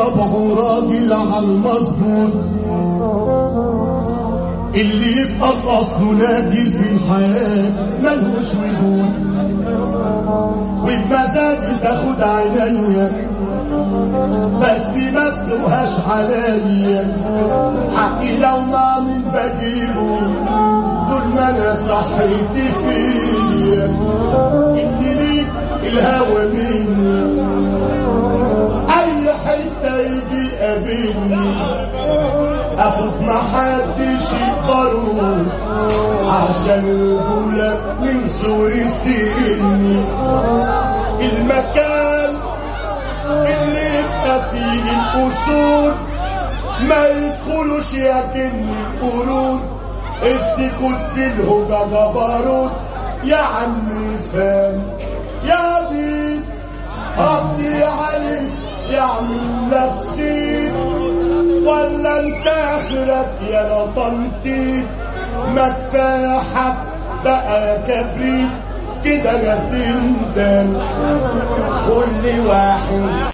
طبعه راجل على المظبوط اللي يبقى اصله ناجي في الحياة ملهوش وجود وبمزاج تاخد عينيا بس ما تسوهاش عليا حقي لو ما من بجيبه طول ما انا صحيت فيا اللي ليك الهوى مني اي حته يجي قابلني اخوف ما حدش يقدروا عشان رجولة من سور سني المكان اللي يبقى فيه الأسود ما يدخلوش يتم القرود السكوت في الهدى جبروت يا عمي فاهم يا بيت ربي عليك يعمل لك سيد ولا انت اخرك يا لطنتي ما كفايه حق بقى كبريت كده يا تندم كل واحد